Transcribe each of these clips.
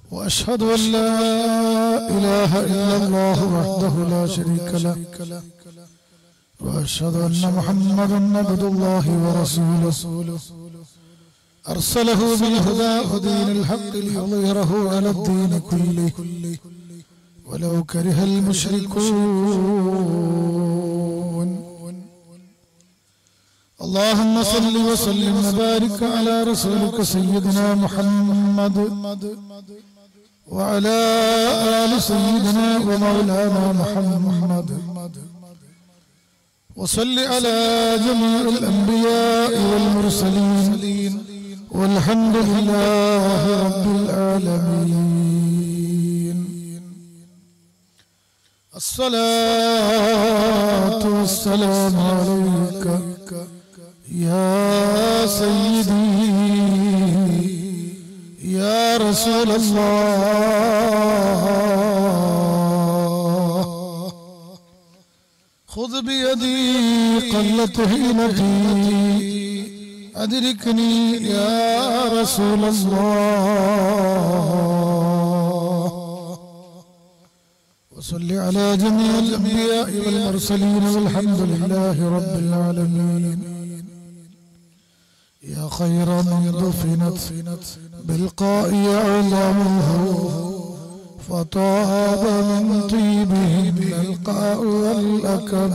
وأشهد أن لا إله إلا الله وحده لا شريك له وأشهد أن محمدا عبد الله ورسوله أرسله بالهدى ودين الحق ليظهره على الدين كله ولو كره المشركون اللهم صل وسلم وبارك على رسولك سيدنا محمد وعلى آل سيدنا ومولانا محمد وصل على جميع الأنبياء والمرسلين والحمد لله رب العالمين الصلاة والسلام عليك يا سيدي يا رسول الله خذ بيدي قلت هينتي أدركني يا رسول الله وصل على جميع الأنبياء والمرسلين والحمد لله رب العالمين يا خير من دفنت بالقاء أعلامه فطاب من طيبهم القاء والأكم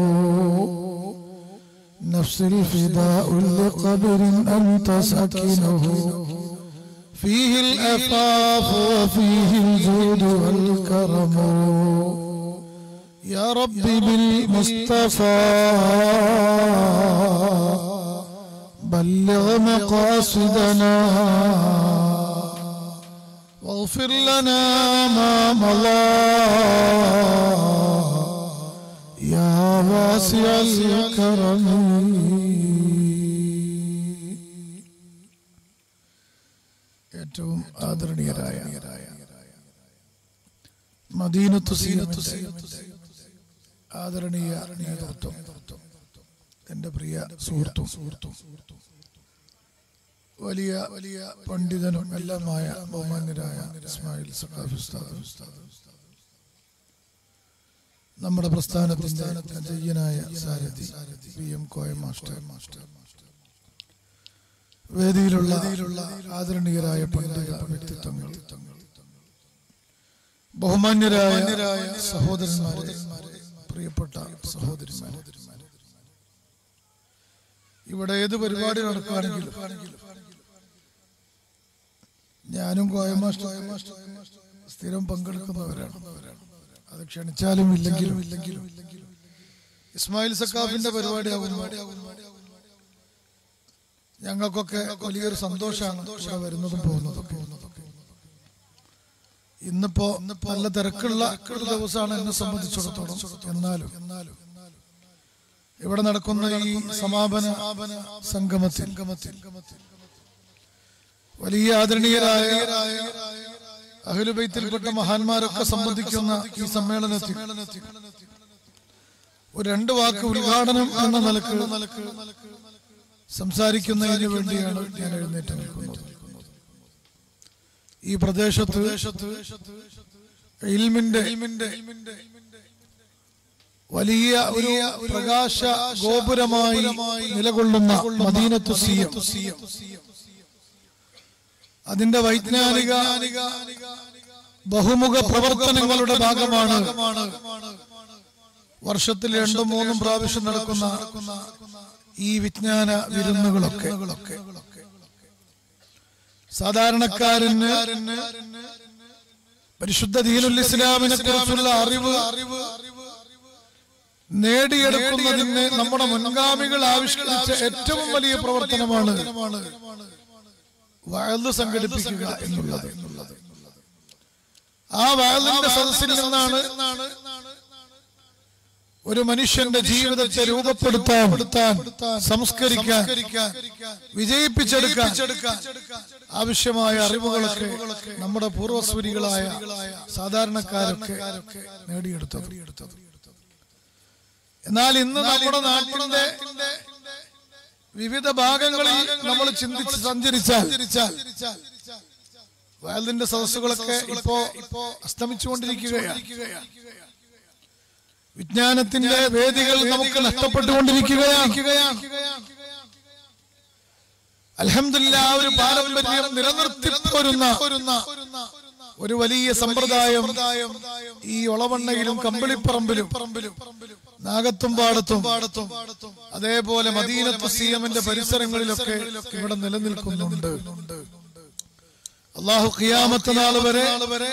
نفس الفداء لقبر أنت سكنه فيه الأفاف وفيه الجود والكرم يا رب بالمصطفى بلغ مقاصدنا واغفر لنا ما مضى يا واسع الكرم ഏറ്റവും ആദരണീയരായ മദീനത്തു സീനത്തിന്റെ ആദരണീയ നേതൃത്വം എന്റെ പ്രിയ സുഹൃത്തും സുഹൃത്തും വലിയ വലിയ പണ്ഡിതനും എല്ലാമായ ബഹുമാന്യരായ ഇസ്മായിൽ സഖാഫി ഉസ്താദ് നമ്മുടെ പ്രസ്ഥാനത്തിന്റെ ജയ്യനായ സാരഥി P M Koya master master വേദിയിലുള്ള ആദരണീയരായ പണ്ഡിത വ്യക്തിത്വങ്ങൾ ബഹുമാന്യരായ സഹോദരന്മാരെ പ്രിയപ്പെട്ട സഹോദരിമാരെ ഇവിടെ ഏത് പരിപാടി നടക്കുകയാണെങ്കിലും ഞാനും കോയമാസ്റ്റർ സ്ഥിരം പങ്കെടുക്കുന്നവരാണ് അത് ക്ഷണിച്ചാലും ഇല്ലെങ്കിലും ഇല്ലെങ്കിലും ഇസ്മായിൽ സക്കാഫിന്റെ പരിപാടി ഞങ്ങൾക്കൊക്കെ വലിയൊരു സന്തോഷമാണ് ഇവിടെ വരുന്നതും പോകുന്നതും ഇന്നിപ്പോ നല്ല തിരക്കുള്ള ഒരു ദിവസമാണ് എന്നെ സംബന്ധിച്ചിടത്തോളം എന്നാലും എന്നാലും ഇവിടെ നടക്കുന്ന ഈ സമാപന സംഗമത്തിൽ വലിയ ആദരണീയരായ അഖിലുബൈത്തിൽപ്പെട്ട മഹാന്മാരൊക്കെ സംബന്ധിക്കുന്ന ഈ സമ്മേളനത്തിൽ ഒരു രണ്ട് വാക്ക് ഉദ്ഘാടനം എന്ന നിലക്ക് സംസാരിക്കുന്നതിന് വേണ്ടിയാണ് ഞാൻ എഴുന്നേറ്റ് നിൽക്കുന്നത് ഈ പ്രദേശത്ത് ഇൽമിന്റെ വലിയ ഒരു പ്രകാശ ഗോപുരമായി നിലകൊള്ളുന്ന മദീനത്തു സിയം അതിന്റെ വൈജ്ഞാനിക ബഹുമുഖ പ്രവർത്തനങ്ങളുടെ ഭാഗമാണ് വർഷത്തിൽ രണ്ടും മൂന്നും പ്രാവശ്യം നടക്കുന്ന ഈ വിജ്ഞാന വിരുന്നുകളൊക്കെ സാധാരണക്കാരന് പരിശുദ്ധ ദീനുൽ ഇസ്ലാമിനെ കുറിച്ചുള്ള അറിവ് നേടിയെടുക്കുന്നതിന് നമ്മുടെ മുൻഗാമികൾ ആവിഷ്കരിച്ച ഏറ്റവും വലിയ പ്രവർത്തനമാണ് വയല് സംഘടിപ്പിക്കുക എന്നുള്ളത് ആ വയലിന്റെ സദസ്സിൽ നിന്നാണ് ഒരു മനുഷ്യന്റെ ജീവിതത്തെ രൂപപ്പെടുത്താൻ സംസ്കരിക്കാൻ വിജയിപ്പിച്ചെടുക്കാൻ ആവശ്യമായ അറിവുകളൊക്കെ നമ്മുടെ പൂർവസ്വരികളായ സാധാരണക്കാരൊക്കെ നേടിയെടുത്തത് എന്നാൽ ഇന്ന് നമ്മുടെ നാട്ടിന്റെ വിവിധ ഭാഗങ്ങളിൽ നമ്മൾ ചിന്തിച്ച് സഞ്ചരിച്ചാൽ വയലിന്റെ സദസ്സുകളൊക്കെ ഇപ്പോ ഇപ്പോ അസ്തമിച്ചുകൊണ്ടിരിക്കുകയാണ് വിജ്ഞാനത്തിന്റെ വേദികൾ നമുക്ക് നഷ്ടപ്പെട്ടുകൊണ്ടിരിക്കുകയാണ് അലഹമില്ല ഒരു പാരമ്പര്യം നിലനിർത്തി പോരുന്ന ഒരു വലിയ സമ്പ്രദായം ഈ ഒളവണ്ണയിലും കമ്പിളിപ്പറമ്പിലും നാഗത്തും പാടത്തും പാടത്തും അതേപോലെ മദീനത്ത് സി എമ്മിന്റെ പരിസരങ്ങളിലൊക്കെ ഇവിടെ നിലനിൽക്കുന്നുണ്ട് അള്ളാഹു ഖിയാമത്ത് നാൾ വരെ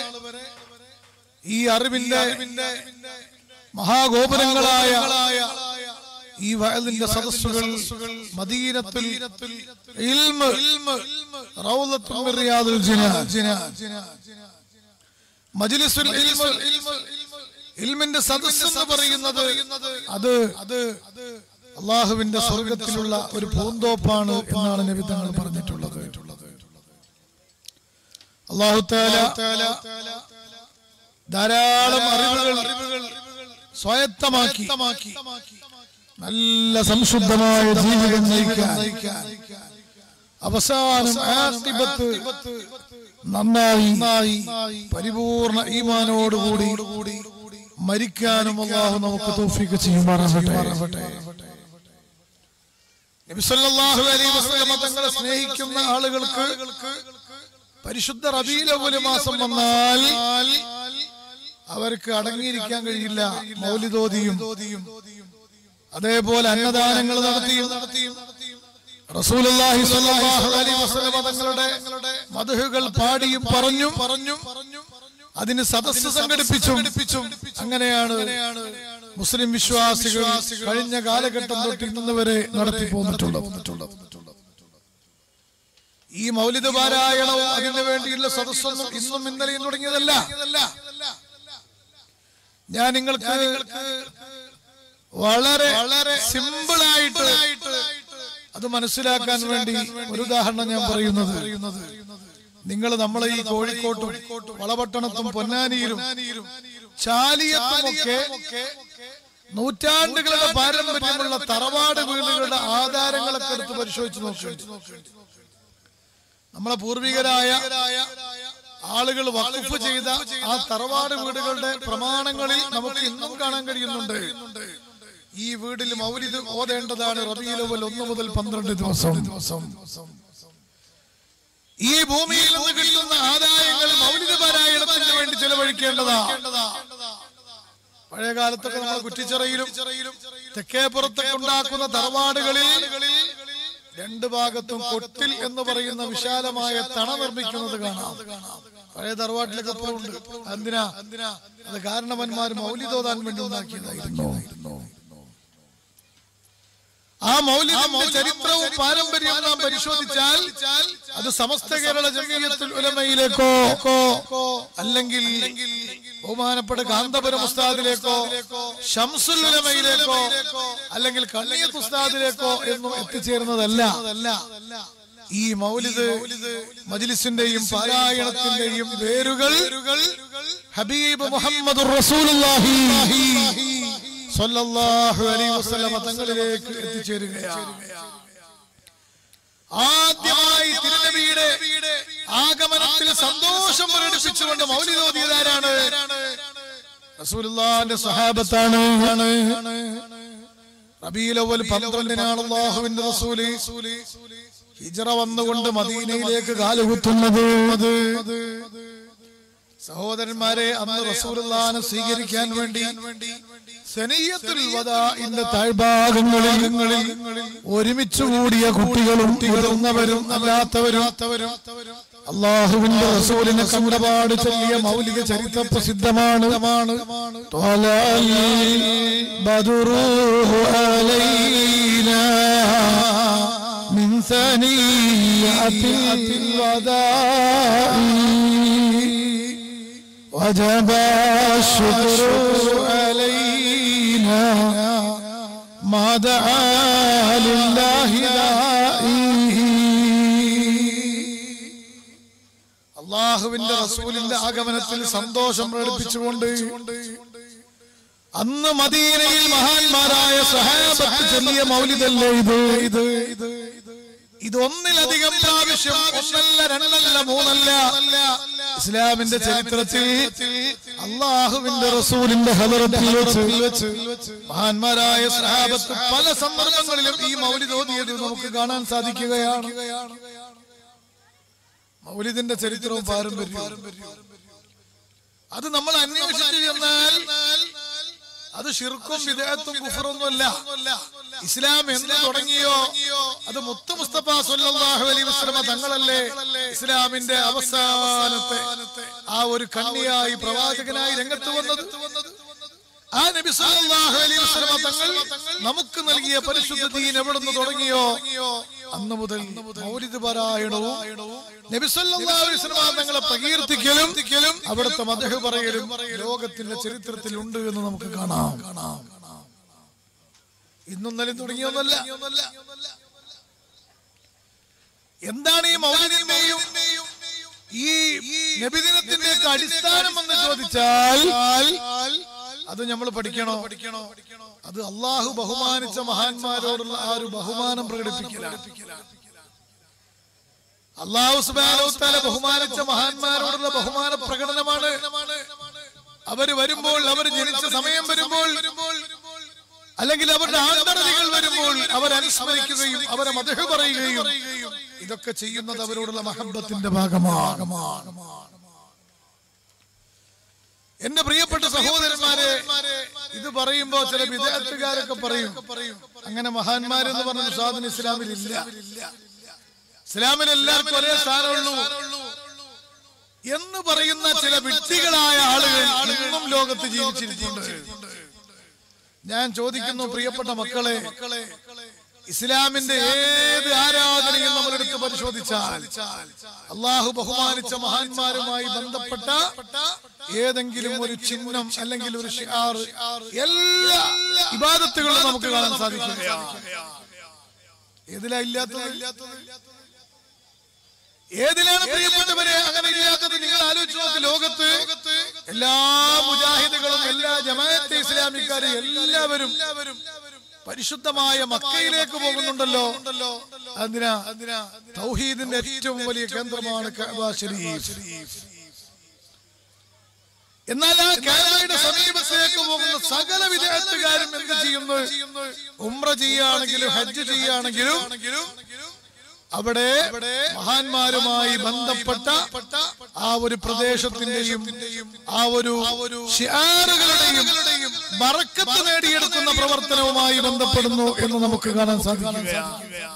ഈ അറിവിന്റെ മഹാഗോപുരങ്ങളായ ഈ വയലിന്റെ സദസ്സുകൾ മദീനത്തിൽ ഇൽമ്, റൗളത്തും മിൻ റിയാദുൽ ജിനാൻ. മജ്ലിസുൽ ഇൽമ്, ഇൽമിന്റെ സദസ്സ് എന്ന് പറയുന്നത് അത് അത് അള്ളാഹുവിന്റെ സ്വർഗത്തിലുള്ള ഒരു പൂന്തോപ്പാണ് എന്നാണ് നബി തങ്ങൾ പറഞ്ഞിട്ടുള്ളത് അള്ളാഹു താല ധാരാളം അറിവുകൾ സ്വായത്തമാക്കി നല്ല സംശുദ്ധമായ ജീവിതം നയിക്കാൻ അവസാനം ആഖിബത്ത് നന്നായി പരിപൂർണ ഈമാനോടുകൂടി മരിക്കാനും അള്ളാഹു നമുക്ക് തൗഫീഖ് ചെയ്യുമാറാവട്ടെ നബി സല്ലല്ലാഹു അലൈഹി വസല്ലമ തങ്ങളെ സ്നേഹിക്കുന്ന ആളുകൾക്ക് പരിശുദ്ധ റബീൽ അവ്വൽ മാസം വന്നാൽ അവർക്ക് അടങ്ങിയിരിക്കാൻ കഴിയില്ല മൗലിദോദിയും അതേപോലെ അന്നദാനങ്ങൾ നടത്തിയും റസൂലുള്ളാഹി സ്വല്ലല്ലാഹു അലൈഹി വസല്ലമ തങ്ങളുടെ മദ്ഹുകൾ പാടിയും പറഞ്ഞും പറഞ്ഞും അതിന് സദസ്സ് സംഘടിപ്പിച്ചും അങ്ങനെയാണ് മുസ്ലിം വിശ്വാസികൾ കഴിഞ്ഞ കാലഘട്ടം തൊട്ട് ഇന്ന് വരെ നടത്തി പോന്നിട്ടുള്ളത് ഈ മൗലിക പാരായണവും അതിനു വേണ്ടിയുള്ള സദസ്സൊന്നും ഇന്നും ഇന്നലെയും തുടങ്ങിയതല്ല ഞാൻ നിങ്ങൾക്ക് വളരെ വളരെ സിമ്പിൾ ആയിട്ട് അത് മനസ്സിലാക്കാൻ വേണ്ടി ഒരു ഉദാഹരണം ഞാൻ പറയുന്നത് നിങ്ങൾ നമ്മളെ ഈ കോഴിക്കോട്ടും വളപട്ടണത്തും പൊന്നാനിയിലും ചാലിയത്തുമൊക്കെ നൂറ്റാണ്ടുകളുടെ പാരമ്പര്യമുള്ള തറവാട് വീടുകളുടെ ആധാരങ്ങളൊക്കെ എടുത്ത് പരിശോധിച്ച് നോക്കി നമ്മളെ പൂർവികരായ ആളുകൾ വഖഫ് ചെയ്ത ആ തറവാട് വീടുകളുടെ പ്രമാണങ്ങളിൽ നമുക്ക് ഇന്നും കാണാൻ കഴിയുന്നുണ്ട് ഈ വീട്ടിൽ മൗലിദ് ഓതേണ്ടതാണ് റബീലവൽ ഒന്ന് മുതൽ പന്ത്രണ്ട് ദിവസം ദിവസം ഈ ഭൂമിയിൽ നിന്ന് കിട്ടുന്ന ആദായങ്ങൾ മൗലിക പാരായണത്തിന് വേണ്ടി ചെലവഴിക്കേണ്ടതാ പഴയ കാലത്തൊക്കെ നമ്മൾ കുറ്റിച്ചിറയിലും തെക്കേപ്പുറത്തൊക്കെ ഉണ്ടാക്കുന്ന തറവാടുകളിൽ രണ്ട് ഭാഗത്തും കൊട്ടിൽ എന്ന് പറയുന്ന വിശാലമായ തണ നിർമ്മിക്കുന്നത് കാണാം പഴയ തറവാട്ടിലൊക്കെ ഇപ്പോൾ ഉണ്ട് എന്തിനാ അത് കാരണവന്മാർ മൗലിതോതാൻ വേണ്ടി ഉണ്ടാക്കിയതായിരുന്നു ആ മൗലികത്തിന്റെ ചരിത്രവും പാരമ്പര്യവും നാം പരിശോധിച്ചാൽ അത് സമസ്ത കേരള ജമീയത്തുൽ ഉലമയിലേക്കോ അല്ലെങ്കിൽ ബഹുമാനപ്പെട്ട കാന്തപുരം ഉസ്താദിലേക്കോ ഷംസുൽ ഉലമയിലേക്കോ അല്ലെങ്കിൽ കണ്ണിയത്ത് ഉസ്താദിലേക്കോ എന്നും എത്തിച്ചേരുന്നതല്ല ഈ മൗലിദ് മജ്ലിസിന്റെയും പാരായണത്തിന്റെയും വേരുകൾ ഹബീബ് മുഹമ്മദ് റസൂലുള്ളാഹി സ്വല്ലല്ലാഹു അലൈഹി വസല്ലമ തങ്ങളിലേക്ക് എത്തിച്ചേരുകയാണ് ആദ്യമായി തിരുനബിയുടെ ആഗമനത്തിൽ സന്തോഷം പ്രകടിപ്പിച്ചുകൊണ്ട് മൗലിദോദിയതാരാണ് റസൂലുള്ളാഹിന്റെ സഹാബത്താണ് റബീലവൽ പന്ത്രണ്ടിനാണ് അള്ളാഹുവിന്റെ റസൂല് ഹിജറ വന്നുകൊണ്ട് മദീനയിലേക്ക് കാലുകുത്തുന്നത് സഹോദരന്മാരെ അന്ന് റസൂലുള്ളാഹിനെ സ്വീകരിക്കാൻ വേണ്ടി സനീയത്തുൽ വദാഇന്റെ താഴ്ഭാഗങ്ങളിൽ ഒരുമിച്ച് കൂടിയ കുട്ടികളും മുതിർന്നവരും അല്ലാത്തവരും അള്ളാഹുവിന്റെ റസൂലിനെ കണ്ടപാട് ചൊല്ലിയ മൗലിക ചരിത്ര പ്രസിദ്ധമാണ് ത്വലൽ ബദറുഹു അലൈനാ മിൻ സനിയത്തിൽ വദാഇ وجب الشكر علينا ما دعا لله അള്ളാഹുവിന്റെ റസൂലിന്റെ ആഗമനത്തിൽ സന്തോഷം പ്രകടിപ്പിച്ചുകൊണ്ട് അന്ന് മദീനയിൽ മഹാന്മാരായ സഹാബത്ത് ചൊല്ലിയ മൗലിദല്ലേ ഇത് ഇത് ഇതൊന്നിലധികം പ്രാവശ്യം ഒന്നല്ല രണ്ടല്ല മൂന്നല്ല ഇസ്ലാമിന്റെ ചരിത്രത്തിൽ അള്ളാഹുവിന്റെ റസൂലിന്റെ ഹദറത്തിൽ വെച്ച് മഹാന്മാരായ സഹാബത്ത് പല സന്ദർഭങ്ങളിലും ഈ മൗലിദ് ഓതിയത് നമുക്ക് കാണാൻ സാധിക്കുകയാണ് മൗലിദിന്റെ ചരിത്രവും പാരമ്പര്യവും അത് നമ്മൾ അന്വേഷിച്ചു ചെന്നാൽ അത് ഷിർക്കും വിദേഹത്തും കുഫറൊന്നുമല്ല ഇസ്ലാം എന്ന് തുടങ്ങിയോ അത് മുത്തു മുസ്തഫ സല്ലല്ലാഹു അലൈഹി വസല്ലമ തങ്ങളല്ലേ ഇസ്ലാമിന്റെ അവസാനത്തെ ആ ഒരു കണ്ണിയായി പ്രവാചകനായി രംഗത്ത് വന്നത് ആ നബി സല്ലല്ലാഹു അലൈഹി വസല്ലമ തങ്ങൾ നമുക്ക് നൽകിയ പരിശുദ്ധ ദീൻ എവിടുന്ന് തുടങ്ങിയോ അന്ന് മുതൽ മൗലിദ് പാരായണവും നബി സല്ലല്ലാഹു അലൈഹി വസല്ലമ തങ്ങളെ പ്രകീർത്തിക്കലും അവിടുത്തെ മദഹ് പറയലും ലോകത്തിന്റെ ചരിത്രത്തിൽ ഉണ്ട് എന്ന് നമുക്ക് കാണാം കാണാം ഇന്നും ഇന്നലെയും തുടങ്ങിയൊന്നല്ല എന്താണ് ഈ മൗലിദിന്റെയും ഈ നബിദിനത്തിന്റെ അടിസ്ഥാനം എന്ന് ചോദിച്ചാൽ അത് നമ്മൾ പഠിക്കണോ പഠിക്കണോ അത് അള്ളാഹു ബഹുമാനിച്ച മഹാന്മാരോടുള്ള ആ ഒരു ബഹുമാനം പ്രകടിപ്പിക്കലാണ് അള്ളാഹു സുബാനോത്താല ബഹുമാനിച്ച മഹാന്മാരോടുള്ള ബഹുമാന പ്രകടനമാണ് അവര് വരുമ്പോൾ അവർ ജനിച്ച സമയം വരുമ്പോൾ അല്ലെങ്കിൽ അവരുടെ ആന്തരതികൾ വരുമ്പോൾ അവർ അനുസ്മരിക്കുകയും അവരെ മതഹ് പറയുകയും ഇതൊക്കെ ചെയ്യുന്നത് അവരോടുള്ള മഹബത്തിന്റെ ഭാഗമാണ് എന്റെ പ്രിയപ്പെട്ട സഹോദരന്മാരെ ഇത് പറയുമ്പോ ചില വിദേഹത്തുകാരൊക്കെ പറയും അങ്ങനെ മഹാന്മാരെന്ന് പറഞ്ഞ സാധന ഇസ്ലാമിൽ ഇല്ല ഇസ്ലാമിൽ എല്ലാവർക്കും ഒരേ സ്ഥാനമുള്ളൂ എന്ന് പറയുന്ന ചില വ്യക്തികളായ ആളുകൾ ഇന്നും ലോകത്ത് ജീവിച്ചിരിക്കുന്നുണ്ട് ഞാൻ ചോദിക്കുന്നു പ്രിയപ്പെട്ട മക്കളെ ഇസ്ലാമിന്റെ ഏത് ആരാധനയും നമ്മൾ എടുത്ത് പരിശോധിച്ചാൽ അള്ളാഹു ബഹുമാനിച്ച മഹാന്മാരുമായി ബന്ധപ്പെട്ട ഏതെങ്കിലും ഒരു ചിഹ്നം അല്ലെങ്കിൽ ഒരു ഷിആർ എല്ലാ ഇബാദത്തുകളും നമുക്ക് കാണാൻ സാധിക്കുകയാണ് ഏതിലാ ഇല്ലാത്തത് ഏതിലാണ് പ്രിയപ്പെട്ടവരെ അങ്ങനെ ഇല്ലാത്തത് നിങ്ങൾ ആലോചിച്ച് നോക്ക് ലോകത്ത് എല്ലാ മുജാഹിദുകളും എല്ലാ ജമാഅത്തെ ഇസ്ലാമിക്കാരും എല്ലാവരും പരിശുദ്ധമായ മക്കയിലേക്ക് പോകുന്നുണ്ടല്ലോ അതിനാ തൗഹീദിന്റെ ഏറ്റവും വലിയ കേന്ദ്രമാണ് കഅബ ശരീഫ് എന്നാൽ ആ കാബയുടെ സമീപത്തേക്ക് പോകുന്ന സകല വിദേഹത്തുകാരും എന്ത് ചെയ്യുന്നു ഉമ്ര ചെയ്യുകയാണെങ്കിലും ഹജ്ജ് ചെയ്യുകയാണെങ്കിലും അവിടെ മഹാന്മാരുമായി ബന്ധപ്പെട്ട ആ ഒരു പ്രദേശത്തിന്റെയും ആ ഒരു ഷിആറുകളുടെയും ബറക്കത്ത് നേടിയെടുക്കുന്ന പ്രവർത്തനവുമായി ബന്ധപ്പെടുന്നു എന്ന് നമുക്ക് കാണാൻ സാധിക്കുകയാണ്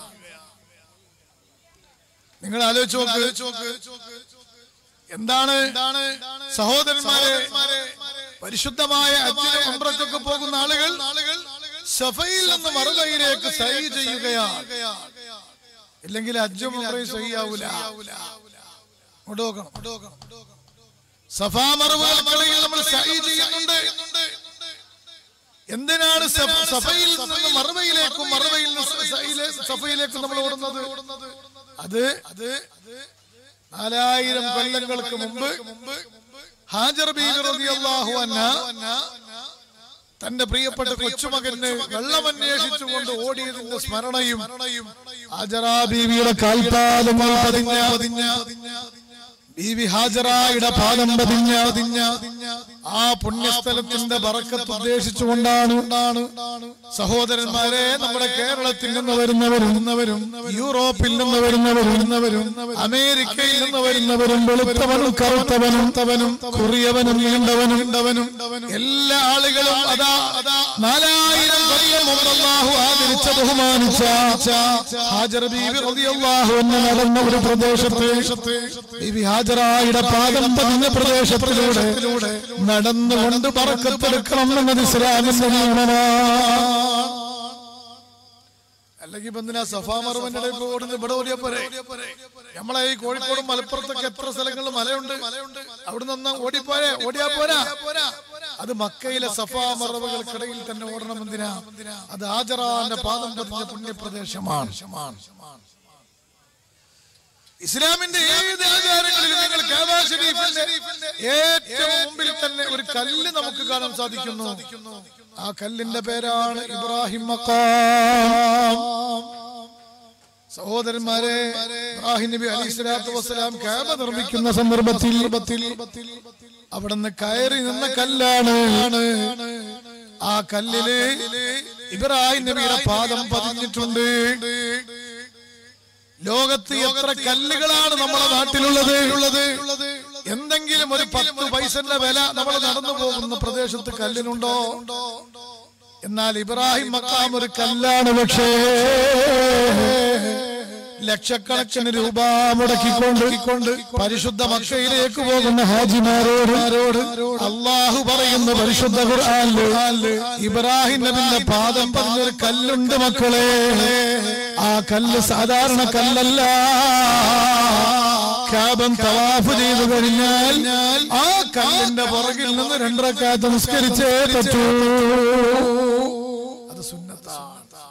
നിങ്ങൾ ആലോചിച്ച് നോക്ക് എന്താണ് സഹോദരന്മാരെ പരിശുദ്ധമായ അച്ഛനും ഉംറക്കൊക്കെ പോകുന്ന ആളുകൾ സഫയിൽ നിന്ന് മറുകയിലേക്ക് സൈ ചെയ്യുകയാണ് ഇല്ലെങ്കിൽ അജ്ജും ഉംറയും സഹിയാവൂല അങ്ങോട്ട് നോക്കണം സഫാ മറുകൾക്കിടയിൽ നമ്മൾ സഹി ചെയ്യുന്നുണ്ട് എന്തിനാണ് സഫ- സഫയിൽ നിന്ന് മറുവയിലേക്കും മറുവയിൽ നിന്ന് സഫയിലെ- സഫയിലേക്കും നമ്മൾ ഓടുന്നത് അത് അത് നാലായിരം കൊല്ലങ്ങൾക്ക് മുമ്പ് ഹാജർ ബീവി റളിയല്ലാഹു അൻഹ തന്റെ പ്രിയപ്പെട്ട കൊച്ചുമകന് വെള്ളമന്വേഷിച്ചുകൊണ്ട് ഓടിയതിന്റെ സ്മരണയും ഹാജറാ ബീവിയുടെ കാൽപാദങ്ങൾ പതിഞ്ഞ പതിഞ്ഞ ബീവി ഹാജറായുടെ പാദം പതിഞ്ഞ പതിഞ്ഞ ആ പുണ്യസ്ഥലത്തിന്റെ ബറക്കത്ത് ഉദ്ദേശിച്ചുകൊണ്ടാണ് സഹോദരന്മാരെ നമ്മുടെ കേരളത്തിൽ നിന്ന് വരുന്നവരും യൂറോപ്പിൽ നിന്ന് വരുന്നവരും അമേരിക്കയിൽ നിന്ന് വരുന്നവരും വെളുത്തവനും കറുത്തവനും തവനും കുറിയവനും നീണ്ടവനും ഇണ്ടവനും എല്ലാ ആളുകളും അതാ നാലായിരം കൊല്ലം മുമ്പ് അല്ലാഹു ആദരിച്ച ബഹുമാനിച്ച ഹാജർ ബീവി റളിയല്ലാഹു അൻഹ നടന്ന ഒരു പ്രദേശത്ത് ബീവി ഹാജറായുടെ പാദം പതിഞ്ഞ പ്രദേശത്തിലൂടെ നടന്നുകൊണ്ട് പറക്കത്തെടുക്കണം എന്നത് ഇസ്ലാമിന്റെ നിയമമാണ് അല്ലെങ്കിൽ ഇപ്പൊ എന്തിനാ സഫാ മറുവന്റെ ഇടയിൽ പോയി ഓടുന്നത് ഇവിടെ ഓടിയാ പോരെ നമ്മളെ ഈ കോഴിക്കോടും മലപ്പുറത്തൊക്കെ എത്ര സ്ഥലങ്ങളിൽ മലയുണ്ട് അവിടെ നിന്ന് ഓടിപ്പോരെ ഓടിയാ പോരാ അത് മക്കയിലെ സഫാ മറവുകൾക്കിടയിൽ തന്നെ ഓടണം എന്തിനാ അത് ആജറാന്റെ പാദം പതിഞ്ഞ പുണ്യപ്രദേശമാണ് ഇസ്ലാമിന്റെ ഏത് ആചാരങ്ങളിലും നിങ്ങൾ കാബ ഷരീഫിന്റെ ഏറ്റവും മുമ്പിൽ തന്നെ ഒരു കല്ല് നമുക്ക് കാണാൻ സാധിക്കുന്നു ആ കല്ലിന്റെ പേരാണ് ഇബ്രാഹിം മക്കാം സഹോദരന്മാരെ ഇബ്രാഹിം നബി അലൈഹി സ്വലാത്തു വസ്സലാം കാബ നിർമ്മിക്കുന്ന സന്ദർഭത്തിൽ അവിടുന്ന് കയറി നിന്ന കല്ലാണ് ആ കല്ലില് ഇബ്രാഹിം നബിയുടെ പാദം പതിഞ്ഞിട്ടുണ്ട് ലോകത്ത് എത്ര കല്ലുകളാണ് നമ്മുടെ നാട്ടിലുള്ളത് ഉള്ളത് എന്തെങ്കിലും ഒരു പത്ത് പൈസന്റെ വില നമ്മൾ നടന്നു പോകുന്ന പ്രദേശത്ത് കല്ലിനുണ്ടോ എന്നാൽ ഇബ്രാഹിം മക്കാം ഒരു കല്ലാണ് പക്ഷേ ലക്ഷക്കണക്കിന് രൂപ മുടക്കിക്കൊണ്ട് പരിശുദ്ധ മക്കയിലേക്ക് പോകുന്ന ഹാജിമാരോട് അള്ളാഹു പറയുന്ന പരിശുദ്ധ ഖുർആനില് ഇബ്രാഹിം നബിന്റെ പാദം പറഞ്ഞൊരു കല്ലുണ്ട് മക്കളെ ആ കല്ല് സാധാരണ കല്ലല്ല കാബം തവാഫ് ചെയ്തു കഴിഞ്ഞാൽ ആ കല്ലിന്റെ പുറകിൽ നിന്ന് രണ്ടരക്കാത്ത നിസ്കരിച്ചേ പറ്റൂ അത് സുന്നത്താണ്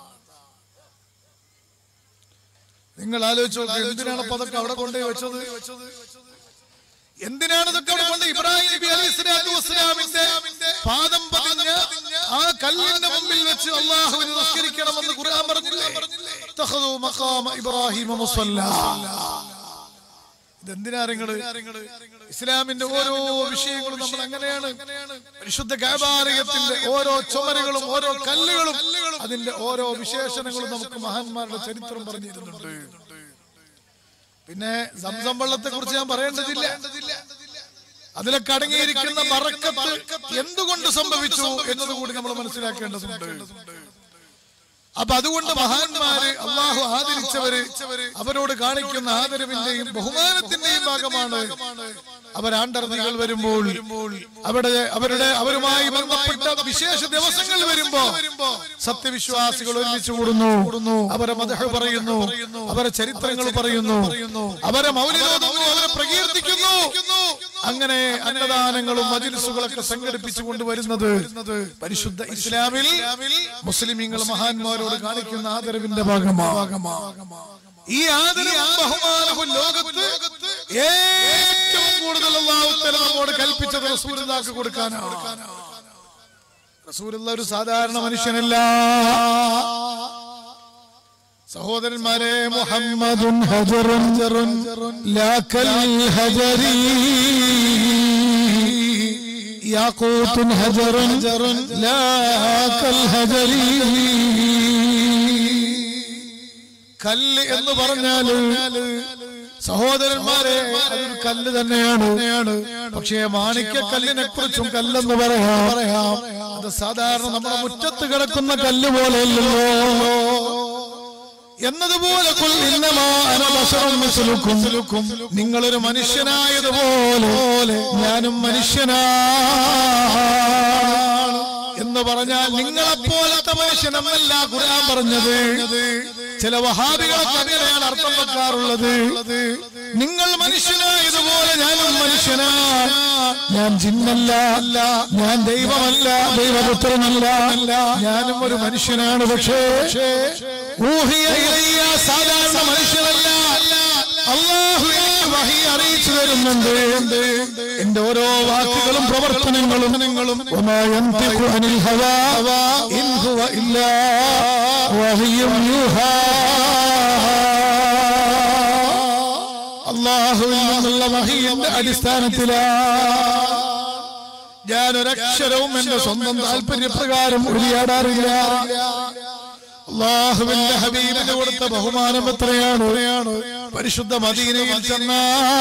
നിങ്ങൾ ആലോചിച്ച് നോക്ക് എന്തിനാണ് അപ്പൊ അതൊക്കെ അവിടെ കൊണ്ടുപോയി വെച്ചത് എന്തിനാണ് ഇതൊക്കെ അവിടെ കൊണ്ട് ഇബ്രാഹിം നബി അലൈഹി സ്വലാത്തു വസ്സലാമിന്റെ പാദം പതിഞ്ഞ ആ കല്ലിന്റെ മുമ്പിൽ വെച്ച് അള്ളാഹുവിന് നമസ്കരിക്കണമെന്ന് ഖുർആൻ പറഞ്ഞില്ലേ തഖദു മഖാമ ഇബ്രാഹിം മുസല്ല ഇതെന്തിനാ നിങ്ങള് ഇസ്ലാമിന്റെ ഓരോ വിഷയങ്ങളും നമ്മൾ അങ്ങനെയാണ് പരിശുദ്ധ ഗാബാലയത്തിന്റെ ഓരോ ചുമരുകളും ഓരോ കല്ലുകളും അതിന്റെ ഓരോ വിശേഷണങ്ങളും നമുക്ക് മഹാന്മാരുടെ ചരിത്രം പറഞ്ഞു തരുന്നുണ്ട് പിന്നെ സംസം വെള്ളത്തെ കുറിച്ച് ഞാൻ പറയേണ്ടതില്ല അതിലൊക്കെ അടങ്ങിയിരിക്കുന്ന മറക്കത്ത് എന്തുകൊണ്ട് സംഭവിച്ചു എന്നതുകൂടി നമ്മൾ മനസ്സിലാക്കേണ്ടതുണ്ട് അപ്പൊ അതുകൊണ്ട് മഹാന്മാര് അള്ളാഹു ആദരിച്ചവര് അവരോട് കാണിക്കുന്ന ആദരവിന്റെയും ബഹുമാനത്തിന്റെയും ഭാഗമാണ് അവരാണ്ടർന്നികൾ വരുമ്പോൾ അവിടെ അവരുടെ അവരുമായി ബന്ധപ്പെട്ട വിശേഷ ദിവസങ്ങൾ വരുമ്പോ സത്യവിശ്വാസികൾ ഒരുമിച്ച് കൂടുന്നു അവരെ മതഹ പറയുന്നു അവരെ ചരിത്രങ്ങൾ പറയുന്നു അവരെ മൗലികോതുന്നു അവരെ പ്രകീർത്തിക്കുന്നു അങ്ങനെ അന്നദാനങ്ങളും മജിലിസുകളൊക്കെ സംഘടിപ്പിച്ചു കൊണ്ടുവരുന്നത് പരിശുദ്ധ ഇസ്ലാമിൽ മുസ്ലിമീങ്ങൾ മഹാന്മാരോട് കാണിക്കുന്ന ആദരവിന്റെ ഭാഗമാ ഈ ആദരവും ബഹുമാനവും ലോകത്ത് ഏറ്റവും കൂടുതൽ അള്ളാഹുത്തല നമ്മോട് കൽപ്പിച്ചത് റസൂലിനാക്ക് കൊടുക്കാനാണ് റസൂലുള്ള ഒരു സാധാരണ മനുഷ്യനല്ല സഹോദരന്മാരെ മുഹമ്മദുൻ ഹജറുൻ ലാക്കൽ ഹജരി യാക്കൂത്തുൻ ഹജറുൻ ലാക്കൽ ഹജരി കല്ല് എന്ന് പറഞ്ഞാല് സഹോദരന്മാരെ അതൊരു കല്ല് തന്നെയാണ് പക്ഷേ മാണിക്യ കല്ലിനെ കുറിച്ചും കല്ലെന്ന് പറയാം പറയാം അത് സാധാരണ നമ്മുടെ മുറ്റത്ത് കിടക്കുന്ന കല്ല് പോലെയല്ലല്ലോ എന്നതുപോലെ ഖുൽ ഇന്നമാ അന ബശറുൻ മിസ്ലുക്കും നിങ്ങളൊരു മനുഷ്യനായതുപോലെ ഞാനും മനുഷ്യനാണ് എന്ന് പറഞ്ഞാൽ നിങ്ങളെപ്പോലത്തെ മനുഷ്യനല്ല ഖുർആൻ പറഞ്ഞത് ചില വഹാബികളൊക്കെ അങ്ങനെയാണ് അർത്ഥം വെക്കാറുള്ളത് നിങ്ങൾ മനുഷ്യനായതുപോലെ ഞാനും മനുഷ്യനാണ് ഞാൻ ജിന്നല്ല ഞാൻ ദൈവമല്ല ദൈവപുത്രനല്ല ഞാനും ഒരു മനുഷ്യനാണ് പക്ഷേ ഊഹിയ ഇലയ്യ സാധാരണ മനുഷ്യനല്ല അള്ളാഹു എനിക്ക് വഹി അറിയിച്ചു തരുന്നുണ്ട് എന്റെ ഓരോ വാക്കുകളും പ്രവർത്തനങ്ങളും നിങ്ങളും അനിൽ ഹവാ ഇൻ ഹുവ ഇല്ലാ വഹിയും യൂഹാ അള്ളാഹുവിൽ നിന്നുള്ള വഹിയുടെ അടിസ്ഥാനത്തിലാ ഞാനൊരക്ഷരവും എന്റെ സ്വന്തം താല്പര്യപ്രകാരം ഉരിയാടാറില്ല അള്ളാഹുവിന്റെ ഹബീബിന് കൊടുത്ത ബഹുമാനം എത്രയാണ് പരിശുദ്ധ മദീനയിൽ ചെന്ന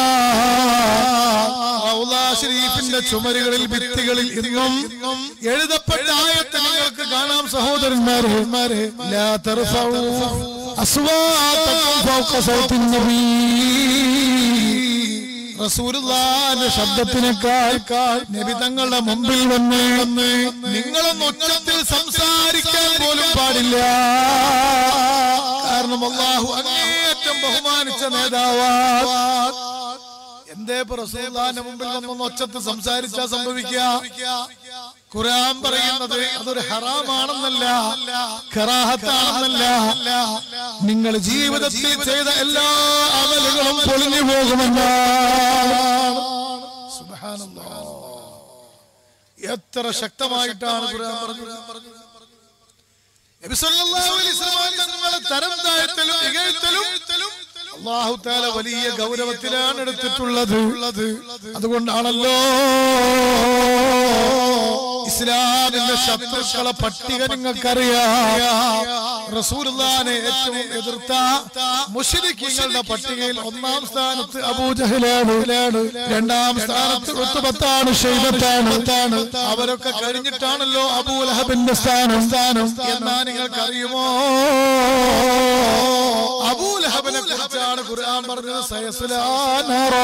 റൗളാ ശരീഫിന്റെ ചുമരുകളിൽ ഭിത്തികളിൽ ഇന്നും എഴുതപ്പെട്ട ആയത്ത് നിങ്ങൾക്ക് കാണാം സഹോദരന്മാരെ ലാ തർഫഉ അസ്വാതക്കും ഫൗക സൗത്തിൻ നബീ റസൂലുള്ളാന്റെ ശബ്ദത്തിനേക്കാൾ നബി തങ്ങളുടെ മുമ്പിൽ വന്ന് നിങ്ങളൊന്ന് ഉച്ചത്തിൽ സംസാരിക്കാൻ പോലും പാടില്ല കാരണം അള്ളാഹു അങ്ങേയറ്റം ബഹുമാനിച്ച നേതാവാ എന്തേ ഇപ്പൊ റസൂലുള്ളാന്റെ മുമ്പിൽ വന്നൊന്ന് ഒച്ചത്ത് സംസാരിച്ചാ സംഭവിക്കുക ഖുർആൻ പറയുന്നത് അതൊരു ഹറാമാണെന്നല്ല കറാഹത്താണെന്നല്ല നിങ്ങൾ ജീവിതത്തിൽ ചെയ്ത എല്ലാ അമലുകളും പൊളിഞ്ഞു പോകുമെന്ന എത്ര ശക്തമായിട്ടാണ് ഖുർആൻ പറഞ്ഞത് നബി സല്ലല്ലാഹു അലൈഹി വസല്ലം തങ്ങളെ തരം താഴ്ത്തലും ഇകഴ്ത്തലും അള്ളാഹു താല വലിയ ഗൗരവത്തിലാണ് എടുത്തിട്ടുള്ളത് അതുകൊണ്ടാണല്ലോ ഇസ്ലാമിന്റെ ശത്രുക്കളെ പട്ടിക നിങ്ങൾക്കറിയാം റസൂലുള്ളാനെ ഏറ്റവും എതിർത്ത മുഷരിക്കീങ്ങളുടെ പട്ടികയിൽ ഒന്നാം സ്ഥാനത്ത് അബൂജഹലാണ് രണ്ടാം സ്ഥാനത്ത് ഉത്തുബത്താണ് ഷെയ്ബത്താണ് അവരൊക്കെ കഴിഞ്ഞിട്ടാണല്ലോ അബൂലഹബിന്റെ സ്ഥാനം സ്ഥാനം എന്നാ നിങ്ങൾക്കറിയുമോ അബൂലഹബിനെ കുറിച്ചാണ് ഖുർആൻ പറഞ്ഞത് സയസ്ലാനറാ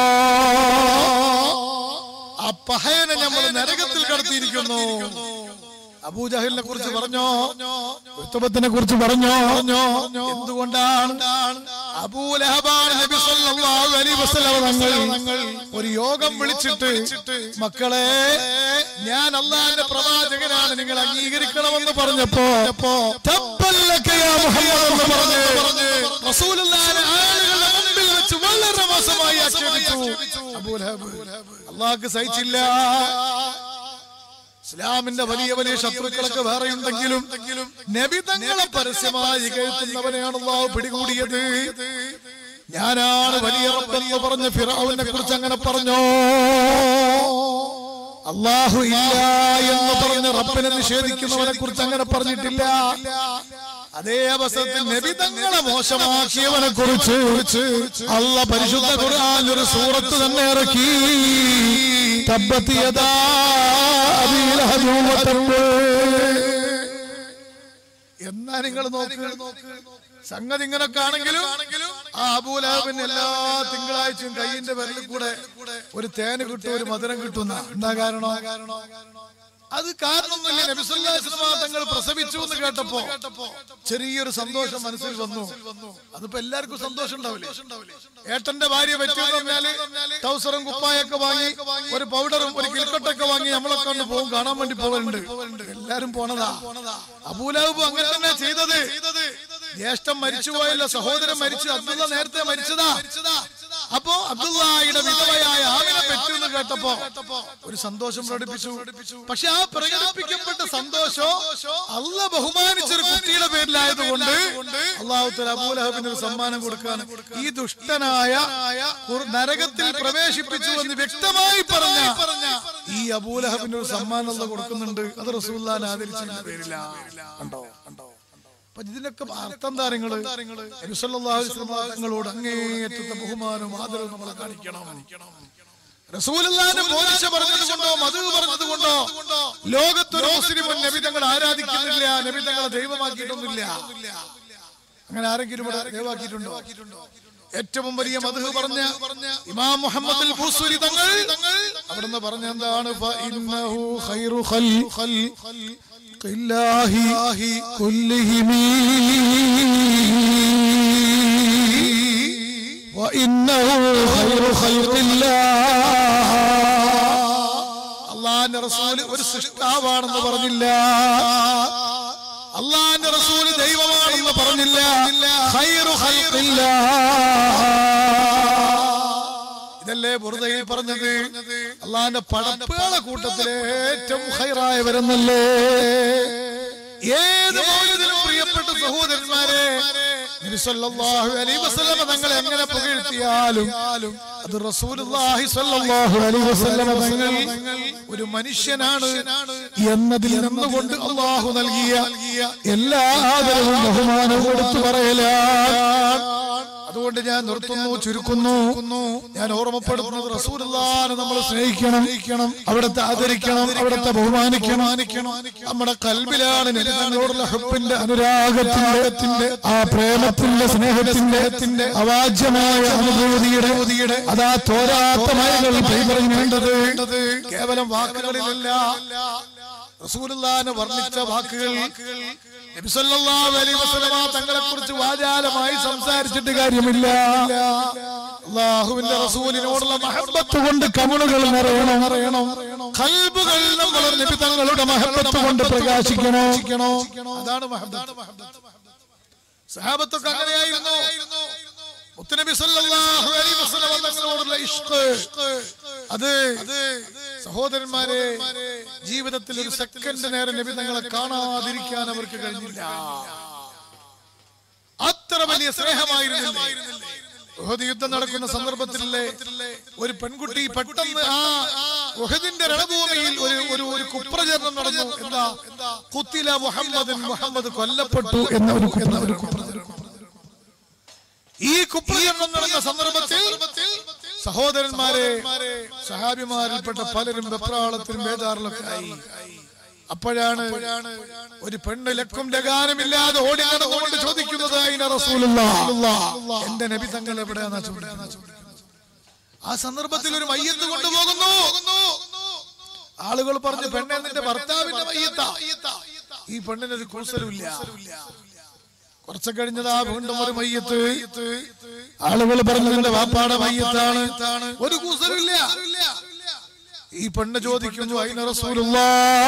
ആ പഹയനെ നമ്മൾ നരകത്തിൽ കടത്തിയിരിക്കുന്നു അബൂജഹലിനെ കുറിച്ച് പറഞ്ഞോ ഉത്തമത്തിനെ കുറിച്ച് പറഞ്ഞോ എന്തുകൊണ്ടാണ് അബൂലഹബാൻ നബി സല്ലല്ലാഹു അലൈഹി വസല്ലം തങ്ങൾ ഒരു യോഗം വിളിച്ചിട്ട് മക്കളെ ഞാൻ അള്ളാഹിന്റെ പ്രവാചകനാണ് നിങ്ങൾ അംഗീകരിക്കണമെന്ന് പറഞ്ഞപ്പോ തബ്ബല്ലക യാ മുഹമ്മദ് എന്ന് പറഞ്ഞ് റസൂലുള്ളാഹിനെ ആളുകളുടെ മുമ്പിൽ വെച്ച് വളരെ മോശമായി ആക്ഷേപിച്ചു അബൂലഹബ് അള്ളാഹ്ക്ക് സഹിച്ചില്ല ഇസ്ലാമിന്റെ വലിയ വലിയ ശത്രുക്കളൊക്കെ വേറെ ഉണ്ടെങ്കിലും നബി തങ്ങളെ പരസ്യമായി കേൾക്കുന്നവനെയാണ് അള്ളാഹു പിടികൂടിയത് ഞാനാണ് വലിയ റബ്ബെന്ന് പറഞ്ഞ ഫിറാവിനെ കുറിച്ച് അങ്ങനെ പറഞ്ഞോ അള്ളാഹു ഇല്ല എന്ന് പറഞ്ഞ് റബ്ബിനെ നിഷേധിക്കുന്നവനെ കുറിച്ച് അങ്ങനെ പറഞ്ഞിട്ടില്ല അതേ അവസരത്തിൽ നബി തങ്ങളെ മോശമാക്കിയവനെ കുറിച്ച് അല്ല പരിശുദ്ധ ഖുർആൻ ഒരു സൂറത്ത് തന്നെ ഇറക്കി തബ്ബത്ത് യദാ അബീ ലഹബിൻ വതബ്ബ്. എന്നാ നിങ്ങൾ നോക്ക് സംഗതി ഇങ്ങനൊക്കെ ആണെങ്കിലും ആ അബൂലഹബിന് എല്ലാ തിങ്കളാഴ്ചയും കയ്യിന്റെ വിരലിൽ കൂടെ ഒരു തേന് കിട്ടും ഒരു മധുരം കിട്ടുന്ന എന്താ കാരണം അത് കാരണമൊന്നുമില്ല നബിസുല്ലാസ്ലമ തങ്ങൾ പ്രസവിച്ചു എന്ന് കേട്ടപ്പോ ചെറിയൊരു സന്തോഷം മനസ്സിൽ വന്നു അതിപ്പോ എല്ലാവർക്കും സന്തോഷം ഉണ്ടാവില്ലേ ഏട്ടന്റെ ഭാര്യ പറ്റിയെന്ന് പറഞ്ഞാല് ടൗസറും കുപ്പായൊക്കെ വാങ്ങി ഒരു പൗഡറും ഒരു കിൽക്കട്ടൊക്കെ വാങ്ങി നമ്മളൊക്കെ ഒന്ന് പോകും കാണാൻ വേണ്ടി പോകലുണ്ട് എല്ലാരും പോണതാ അബൂലാബു അങ്ങനെ തന്നെ ചെയ്തത് ജ്യേഷ്ഠം മരിച്ചുപോയല്ലോ സഹോദരൻ മരിച്ചു അബ്ദുള്ള നേരത്തെ മരിച്ചതാ അപ്പോ അബ്ദുള്ളയുടെ വിധവയായ ആമിനെ പറ്റുമെന്ന് കേട്ടപ്പോ ഒരു സന്തോഷം പ്രകടിപ്പിച്ചു പക്ഷെ ആ പ്രകടിപ്പിക്കപ്പെട്ട സന്തോഷം അല്ല ബഹുമാനിച്ചൊരു കുട്ടിയുടെ പേരിലായതുകൊണ്ട് അള്ളാഹുത്തല അബൂലഹബിന് ഒരു സമ്മാനം കൊടുക്കാൻ ഈ ദുഷ്ടനായ ഒരു നരകത്തിൽ പ്രവേശിപ്പിച്ചു എന്ന് വ്യക്തമായി പറഞ്ഞ ഈ അബൂലഹബിന് ഒരു സമ്മാനം അല്ല കൊടുക്കുന്നുണ്ട് അത് റസൂല്ലാൻ ആദരിച്ചതിന്റെ പേരില്ല കണ്ടോ കണ്ടോ അപ്പൊ ഇതിനൊക്കെ അർത്ഥം താരങ്ങള് തങ്ങളോട് അങ്ങേയറ്റത്തെ ബഹുമാനവും ആദരവും നമ്മൾ കാണിക്കണം റസൂലുള്ളാഹിനെ മോശ പറഞ്ഞത് കൊണ്ടോ മധു പറഞ്ഞത് കൊണ്ടോ ലോകത്തൊരു മുസ്ലിം നബിതങ്ങൾ ആരാധിക്കുന്നില്ല നബിതങ്ങളെ ദൈവമാക്കിയിട്ടൊന്നുമില്ല അങ്ങനെ ആരെങ്കിലും ഇവിടെ ദൈവമാക്കിയിട്ടുണ്ടോ ഏറ്റവും വലിയ മധു പറഞ്ഞ ഇമാം മുഹമ്മദ് അൽ ബൂസൂരി തങ്ങൾ അവിടുന്ന് പറഞ്ഞ എന്താണ് ഫഇന്നഹു ഖൈറു ഖൽ الله كلهم وإنه خير خلق الله അള്ളാന്റെ റസൂല് ഒരു സൃഷ്ടാവാണെന്ന് പറഞ്ഞില്ല അള്ളാന്റെ റസൂല് ദൈവമാണെന്ന് പറഞ്ഞില്ല ഖൈറു ഖൽഖില്ല ഇതല്ലേ ബുറുദയിൽ പറഞ്ഞത് അള്ളാന്റെ പടപ്പുകളെ കൂട്ടത്തിലെ ഏറ്റവും ഹൈറായവരെന്നല്ലേ ഏത് മൗലിദിനും പ്രിയപ്പെട്ട സഹോദരന്മാരെ നബി സല്ലല്ലാഹു അലൈഹി വസല്ലമ തങ്ങളെ എങ്ങനെ പുകഴ്ത്തിയാലും അത് റസൂലുള്ളാഹി സ്വല്ലല്ലാഹു അലൈഹി വസല്ലമ തങ്ങൾ ഒരു മനുഷ്യനാണ് എന്നതിൽ നിന്നുകൊണ്ട് അള്ളാഹു നൽകിയ എല്ലാ ആദരവും ബഹുമാനവും എടുത്തു പറയലാണ് അതുകൊണ്ട് ഞാൻ നിർത്തുന്നു ചുരുക്കുന്നു ഞാൻ ഓർമ്മപ്പെടുത്തുന്നത് റസൂലുള്ളാഹിനെ നമ്മൾ സ്നേഹിക്കണം അവിടുത്തെ ആദരിക്കണം അവിടുത്തെ ബഹുമാനിക്കണം നമ്മുടെ കൽബിലാണ് നബിതങ്ങളോടുള്ള ഹുബിന്റെ അനുരാഗത്തിന്റെ ആ പ്രേമത്തിന്റെ സ്നേഹത്തിന്റെ അവാജ്യമായ അനുഭൂതിയുടെ അതാ തോരാത്ത മഴകൾ കൈപറഞ്ഞേണ്ടത് കേവലം വാക്കുകളിലല്ല റസൂലുള്ളാഹിനെ വർണ്ണിച്ച വാക്കുകൾ നബി സല്ലല്ലാഹു അലൈഹി വസല്ലമ തങ്ങളെ കുറിച്ച് വാചാലമായി സംസാരിച്ചിട്ട് കാര്യമില്ല അള്ളാഹുവിന്റെ റസൂലിനോടുള്ള മഹബത്ത് കൊണ്ട് കമുളുകൾ നിറയണം നിറയണം കൽബുകൾ നമ്മൾ നബി തങ്ങളുടെ മഹബത്ത് കൊണ്ട് പ്രകാശിക്കണോ അതാണ് മഹബത്ത് സഹാബത്തൊക്കെ അങ്ങനെയായിരുന്നു മുത്തനബി സല്ലല്ലാഹു അലൈഹി വസല്ലമ തങ്ങളോടുള്ള ഇഷ്ക് അത് സഹോദരന്മാരെ ജീവിതത്തിൽ ഒരു സെക്കൻഡ് നേരം നബി തങ്ങളെ കാണാതിരിക്കാൻ അവർക്ക് കഴിഞ്ഞില്ല അത്ര വലിയ സ്നേഹമായിരുന്നില്ലേ ഉഹദ് യുദ്ധം നടക്കുന്ന സന്ദർഭത്തിലെ ഒരു പെൺകുട്ടി പെട്ടെന്ന് ആ ഉഹദിന്റെ രണഭൂമിയിൽ ഒരു ഒരു ഒരു കുപ്രചരണം നടന്നു എന്താ കുത്തില മുഹമ്മദ് മുഹമ്മദ് കൊല്ലപ്പെട്ടു എന്ന ഒരു എന്ന ഒരു കുപ്രചരണം ഈ കുപ്രചരണം നടന്ന സന്ദർഭത്തിൽ സഹോദരന്മാരെ സഹാബിമാരിൽപ്പെട്ട പലരും വെപ്രാളത്തിലും ബേജാറിലൊക്കെ ആയി അപ്പോഴാണ് ഒരു പെണ്ണ് ലക്കും ലഗാനമില്ലാതെ ഓടി നടന്നുകൊണ്ട് ചോദിക്കുന്നത് "അയിന റസൂലുള്ളാ?" എന്റെ നബി തങ്ങൾ എവിടെയാണെന്നാ ചോദിക്കുന്നത് ആ സന്ദർഭത്തിൽ ഒരു മയ്യത്ത് കൊണ്ടുപോകുന്നു ആളുകൾ പറഞ്ഞു പെണ്ണെ നിന്റെ ഭർത്താവിന്റെ മയ്യത്താ ഈ പെണ്ണിനൊരു കൂസലുമില്ല കുറച്ച് കഴിഞ്ഞതാ വീണ്ടും ഒരു മയ്യത്ത് ആളുകൾ പറഞ്ഞു നിന്റെ വാപ്പാടെ മയ്യത്താണ് ഒരു കൂസലുമില്ല ഈ പെണ്ണ് ചോദിക്കുന്നു അയിന റസൂലുള്ളാ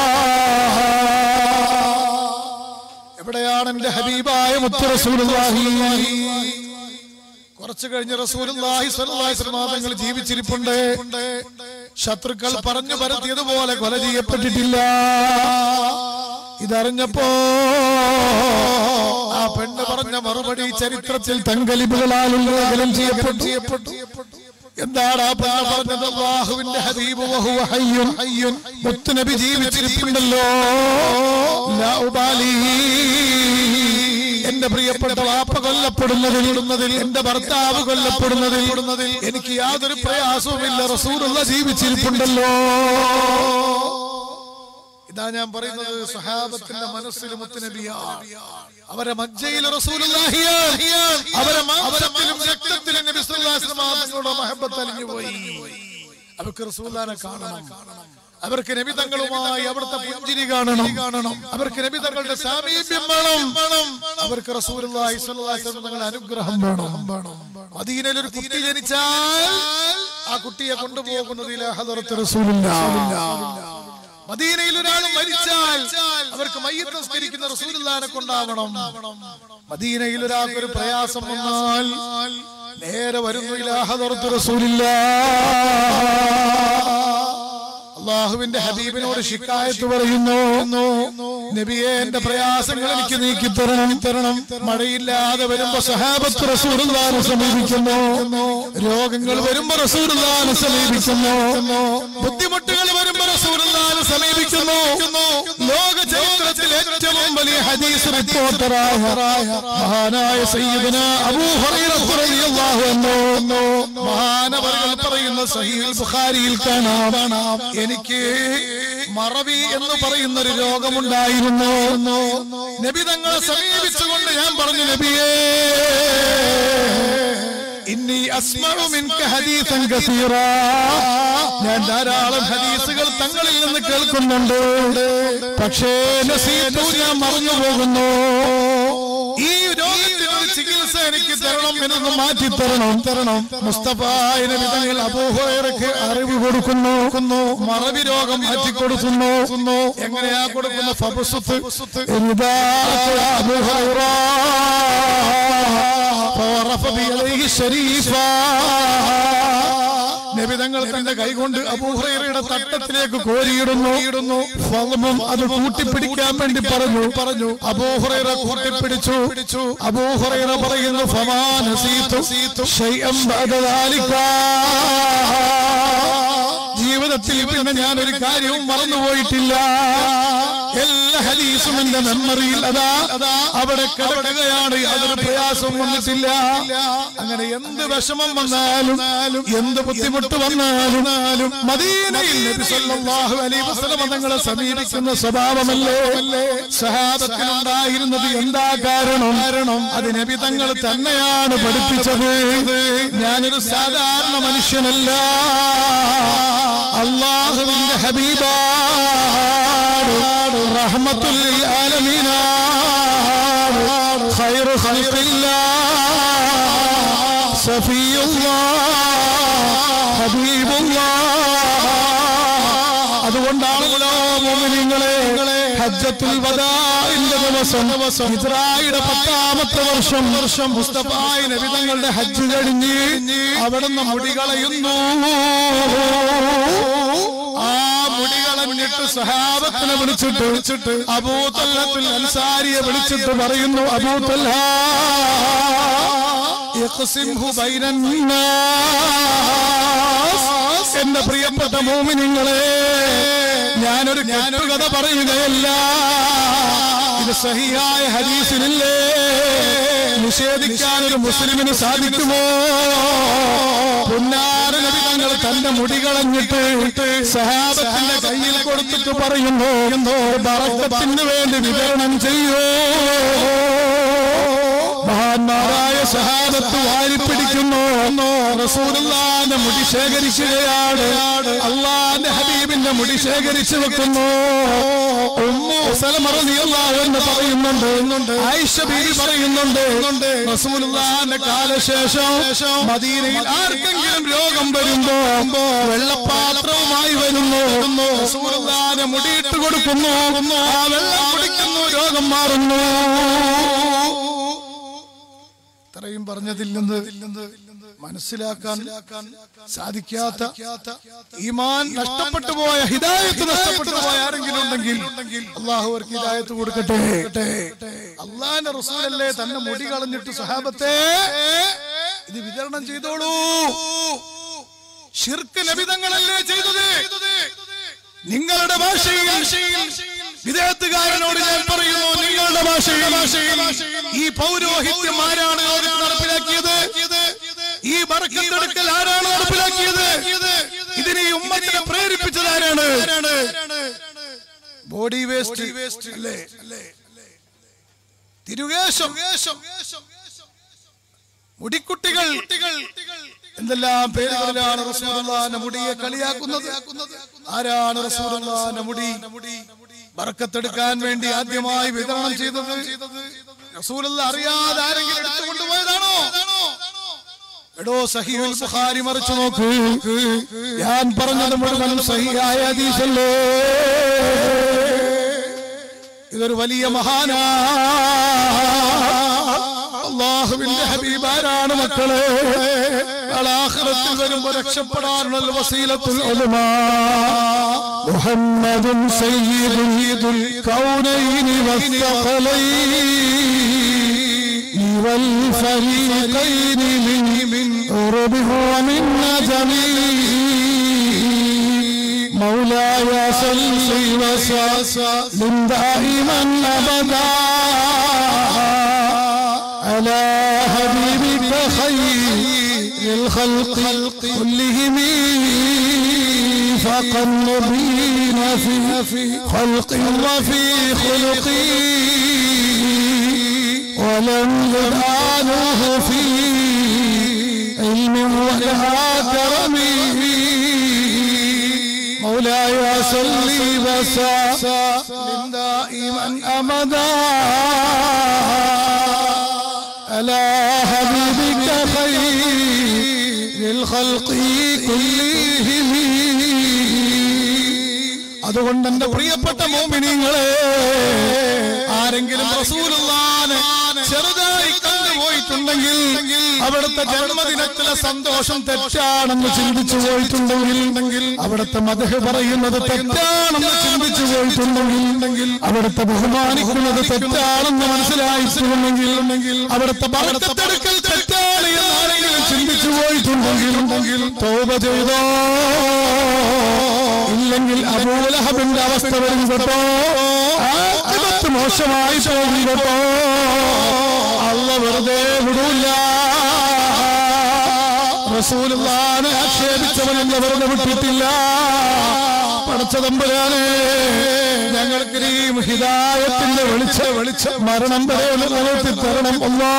എവിടെയാണ് എന്റെ ഹബീബായ മുത്ത് റസൂലുള്ളാഹി കുറച്ചു കഴിഞ്ഞ് റസൂലുള്ളാഹി സ്വല്ലല്ലാഹി അലൈഹി വസല്ലം തങ്ങൾ ജീവിച്ചിരിപ്പുണ്ട് ശത്രുക്കൾ പറഞ്ഞു പരത്തിയതുപോലെ കൊല ചെയ്യപ്പെട്ടിട്ടില്ല ഇതറിഞ്ഞപ്പോ ആ പെണ്ണ് പറഞ്ഞ മറുപടി ചരിത്രത്തിൽ തങ്കലിബുകളാൽ ഉല്ലേഖനം ചെയ്യപ്പെട്ടു ചെയ്യപ്പെട്ടു എന്താണ് ആ പെണ്ണ് പറഞ്ഞത് അല്ലാഹുവിന്റെ ഹബീബ് വഹുവ ഹയ്യുൻ ഹയ്യുൻ മുത്തുനബി ജീവിച്ചിരിപ്പുണ്ടല്ലോ ലാ ഉബാലി എന്റെ പ്രിയപ്പെട്ട വാപ്പ കൊല്ലപ്പെടുന്നതിൽ എന്റെ ഭർത്താവ് കൊല്ലപ്പെടുന്നതിൽ എനിക്ക് യാതൊരു പ്രയാസവുമില്ല റസൂലുള്ള ജീവിച്ചിരിപ്പുണ്ടല്ലോ ഇതാ ഞാൻ പറയുന്നത് സഹാബത്തിന്റെ മനസ്സിൽ മുത്തുനബിയാ അവരെ മജ്ജയിൽ റസൂലുള്ളാഹിയാണ് അവരെ മാംസത്തിലും രക്തത്തിലും നബി സല്ലല്ലാഹു അലൈഹി വസല്ലം തങ്ങളുടെ മഹബത്ത് അലിഞ്ഞു പോയി അവർക്ക് റസൂലുള്ളാഹിനെ കാണണം അവർക്ക് നബി തങ്ങളുമായി അവിടുത്തെ പുഞ്ചിരി കാണണം കാണണം അവർക്ക് നബി തങ്ങളുടെ സാമീപ്യം വേണം അവർക്ക് റസൂലുള്ളാഹി സ്വല്ലല്ലാഹു അലൈഹി വസല്ലം തങ്ങളുടെ അനുഗ്രഹം വേണം വേണം മദീനയിൽ ഒരു കുട്ടി ജനിച്ചാൽ ആ കുട്ടിയെ കൊണ്ടുപോകുന്നത് ഇലാ ഹദറത്ത് റസൂലുള്ളാഹ് മദീനയിൽ ഒരാൾ മരിച്ചാൽ അവർക്ക് മയ്യത്ത് സംസ്കരിക്കുന്ന റസൂലുള്ളാഹിനെ കൊണ്ടാവണം മദീനയിൽ ഒരാൾക്ക് ഒരു പ്രയാസം വന്നാൽ നേരെ വരുന്നു ഇലാഹദർത്ത് റസൂലില്ല അള്ളാഹുവിന്റെ ഹബീബിനോട് ഷിക്കായത്ത് പറയുന്നു നബിയെ എന്റെ പ്രയാസങ്ങൾ എനിക്ക് നീക്കി തരണം തരണം മഴയില്ലാതെ വരുമ്പോ സഹാബത്ത് റസൂലുള്ളാഹിനെ സമീപിക്കുന്നു രോഗങ്ങൾ വരുമ്പോ റസൂലുള്ളാഹിനെ സമീപിക്കുന്നു ബുദ്ധിമുട്ടുകൾ വരുമ്പോ റസൂലുള്ളാഹിനെ സമീപിക്കുന്നു ലോക ചരിത്രത്തിൽ ഏറ്റവും വലിയ ഹദീസ് റിപ്പോർട്ടറായ മഹാനായ സയ്യിദന അബൂ ഹുറൈറ റളിയല്ലാഹു അൻഹു മഹാനവറുകൾ പറയുന്ന സഹീഹുൽ ബുഖാരിയിൽ കാണാം എനിക്ക് മറവി എന്ന് പറയുന്ന ഒരു രോഗമുണ്ടായിരുന്നു നബി തങ്ങളെ സമീപിച്ചുകൊണ്ട് ഞാൻ പറഞ്ഞു നബിയേ ഇന്നി അസ്മഉ മിൻക ഹദീസൻ കസീറാ ഞാൻ ധാരാളം ഹദീസുകൾ തങ്ങളിൽ നിന്ന് കേൾക്കുന്നുണ്ട് പക്ഷേ നസീതു ഞാൻ മറന്നു പോകുന്നു ഈ രോഗത്തിനൊരു ചികിത്സ എനിക്ക് തരണം എന്നൊന്ന് മാറ്റി തരണം തരണം മുസ്തഫ നബി തങ്ങൾ അബൂഹുറൈറയ്ക്ക് അറിവ് കൊടുക്കുന്നു മറവി രോഗം മാറ്റി കൊടുക്കുന്നു എങ്ങനെയാ കൊടുക്കുന്ന ഫബസുത്ത് റിദാഅ അബൂഹുറൈറ فورف بيديه الشريفة നബി തങ്ങൾ തന്റെ കൈകൊണ്ട് അബൂഹുറയുടെ തട്ടത്തിലേക്ക് കോരിയിടുന്നു ഫളമും അത് കൂട്ടിപ്പിടിക്കാൻ വേണ്ടി പറഞ്ഞു പറഞ്ഞു അബൂഹുറ കൂട്ടിപ്പിടിച്ചു പിടിച്ചു അബൂഹുറ പറയുന്നു ഫമാ നസീതു ശൈഅം ബഅദ ദാലിക ജീവിതത്തിൽ പിന്നെ ഞാൻ ഒരു കാര്യവും മറന്നുപോയിട്ടില്ല എല്ലാ ഹദീസും എന്റെ മെമ്മറിയിൽ അതാ അതാ അവിടെ കിടക്കുകയാണ് യാതൊരു പ്രയാസവും വന്നിട്ടില്ല അങ്ങനെ എന്ത് വിഷമം വന്നാലും എന്ത് ബുദ്ധിമുട്ട് വന്നാലും മദീനയിൽ നബി സല്ലല്ലാഹു അലൈഹി വസല്ലം തങ്ങളെ സമീപിക്കുന്ന സ്വഭാവമല്ലേ സഹാബത്തിനുണ്ടായിരുന്നത് എന്താ കാരണം കാരണം അത് നബി തങ്ങൾ തന്നെയാണ് പഠിപ്പിച്ചത് ഞാനൊരു സാധാരണ മനുഷ്യനല്ല അള്ളാഹുവിന്റെ ഹബീബാണ് റഹ്മത്തുൽ ആലമീനാണ് ഖൈറു ഖൽഖില്ലാഹ് സഫിയുല്ലാഹ് ഹബീബുല്ലാഹ് അതുകൊണ്ടാണല്ലോ മോമിനിങ്ങളെ ഹജ്ജത്തുൽ വദാഇന്റെ ദിവസം ഹിജ്റായുടെ പത്താമത്തെ വർഷം വർഷം മുസ്തഫായ നബി തങ്ങളുടെ ഹജ്ജ് കഴിഞ്ഞ് അവിടുന്ന് മുടി കളയുന്നു ആ മുടി കളഞ്ഞിട്ട് സഹാബത്തിനെ വിളിച്ചിട്ട് വിളിച്ചിട്ട് അബൂതല്ലത്തുൽ അൻസാരിയെ വിളിച്ചിട്ട് പറയുന്നു അബൂതല്ല യഖ്സിംഹു ബൈനന്നാസ് എന്റെ പ്രിയപ്പെട്ട മോമിനിങ്ങളെ ഞാനൊരു കഥ പറയുകയല്ല ഇത് സഹിയായ ഹദീസിനില്ലേ നിഷേധിക്കാൻ ഒരു മുസ്ലിമിന് സാധിക്കുമോ പൊന്നാര നബി തങ്ങൾ തന്റെ മുടി കളഞ്ഞിട്ട് സഹാബത്തിന്റെ കയ്യിൽ കൊടുത്തിട്ട് പറയുന്നു എന്തോ ബറക്കത്തിന് വേണ്ടി വിതരണം ചെയ്യോ മഹാന്മാരായ സഹാബത്ത് വാരിപ്പിടിക്കുന്നു റസൂലുള്ളാന്റെ മുടി ശേഖരിക്കുകയാണ് അള്ളാന്റെ ഹബീബിന്റെ മുടി ശേഖരിച്ചു വെക്കുന്നു ഉമ്മു സലമ റളിയല്ലാഹു എന്ന് പറയുന്നുണ്ട് ആയിഷ ബീവി പറയുന്നുണ്ട് റസൂലുള്ളാന്റെ കാലശേഷം മദീനയിൽ ആർക്കെങ്കിലും രോഗം വരുമ്പോ വെള്ളപ്പാത്രവുമായി വരുന്നു റസൂലുള്ളാന്റെ മുടിയിട്ട് കൊടുക്കുന്നു ആ വെള്ളം കുടിക്കുന്നു രോഗം മാറുന്നു ഇത്രയും പറഞ്ഞതിൽ നിന്ന് മനസ്സിലാക്കാൻ സാധിക്കാത്ത ഈമാൻ നഷ്ടപ്പെട്ടു പോയ ഹിദായത്ത് നഷ്ടപ്പെട്ടു പോയ ആരെങ്കിലും ഉണ്ടെങ്കിൽ അള്ളാഹു അവർക്ക് ഹിദായത്ത് കൊടുക്കട്ടെ അള്ളാന്റെ റസൂലല്ലേ തന്നെ മുടി കളഞ്ഞിട്ട് സഹാബത്തെ ഇത് വിതരണം ചെയ്തോളൂ ഷിർക്ക് നബിതങ്ങളല്ലേ ചെയ്തത് നിങ്ങളുടെ ഭാഷയിൽ വിദേഹത്തുകാരനോട് ഞാൻ പറയുന്നു നിങ്ങളുടെ ഭാഷയിൽ ഈ പൗരോഹിത്യം ആരാണ് നടപ്പിലാക്കിയത് ഈ ബറക്കത്തെടുക്കൽ ആരാണ് നടപ്പിലാക്കിയത് ഇതിനെ ഈ ഉമ്മത്തിനെ പ്രേരിപ്പിച്ചത് ആരാണ് ബോഡി വേസ്റ്റ് അല്ലേ തിരുവേശം മുടിക്കുട്ടികൾ എന്തെല്ലാം പേരുകളിലാണ് റസൂലുള്ളാന്റെ മുടിയെ കളിയാക്കുന്നത് ആരാണ് റസൂലുള്ളാന്റെ മുടി ബറക്കത്തെടുക്കാൻ വേണ്ടി ആദ്യമായി വിതരണം ചെയ്തത് റസൂലുള്ള അറിയാതെ ആരെങ്കിലും എടുത്തു കൊണ്ടുപോയതാണോ എടോ സഹിഹുൽ ബുഖാരി മറിച്ചു നോക്ക് ഞാൻ പറഞ്ഞത് മുഴുവൻ സഹിയായ ഹദീസല്ലേ ഇതൊരു വലിയ മഹാനാ അള്ളാഹുവിന്റെ ഹബീബാരാണ് മക്കളെ ആഖിറത്തിൽ വരുമ്പോ രക്ഷപ്പെടാനുള്ള വസീലത്തുൽ ഉലമാ മുഹമ്മദുൻ സയ്യിദുൽ കൗനൈനി വസ്സഖലൈനി والفريقين من من عربه ومن نجمه مولاي صل وسلم دائما ابدا على حبيبك خير الخلق كلهم فقلبين في خلق وفي خلق ولم يدانوه في علم ولا كرم مولاي صل وسلم دائما ابدا على حبيبك خير الخلق كلهم അതുകൊണ്ട് എന്റെ പ്രിയപ്പെട്ട മോമിനിങ്ങളെ ആരെങ്കിലും റസൂലുള്ളാനെ ചെറുതായി കണ്ടുപോയിട്ടുണ്ടെങ്കിൽ അവിടുത്തെ ജന്മദിനത്തിലെ സന്തോഷം തെറ്റാണെന്ന് ചിന്തിച്ചു പോയിട്ടുണ്ടെങ്കിൽ അവിടുത്തെ മതഹ് പറയുന്നത് തെറ്റാണെന്ന് ചിന്തിച്ചു പോയിട്ടുണ്ടെങ്കിൽ അവിടുത്തെ ബഹുമാനിക്കുന്നത് തെറ്റാണെന്ന് മനസ്സിലായിട്ടുണ്ടെങ്കിൽ അവിടുത്തെ ഭരണത്തെടുക്കൽ തെറ്റാണ് എന്ന് ആരെങ്കിലും ചിന്തിച്ചു പോയിട്ടുണ്ടെങ്കിൽ തോപ ചെയ്തോ ഇല്ലെങ്കിൽ അബൂലഹബിന്റെ അവസ്ഥ വരും കേട്ടോ ആദ്യമത്ത് മോശമായി പോകും കേട്ടോ അല്ല വെറുതെ വിടൂല്ല റസൂലുള്ളാനെ ആക്ഷേപിച്ചവനെന്ന് വെറുതെ വിട്ടിട്ടില്ല പടച്ചതമ്പുരാനെ ഞങ്ങൾക്ക് നീ ഹിദായത്തിന്റെ വെളിച്ച വെളിച്ച മരണം വരെ നിലനിർത്തി തരണം അല്ലാ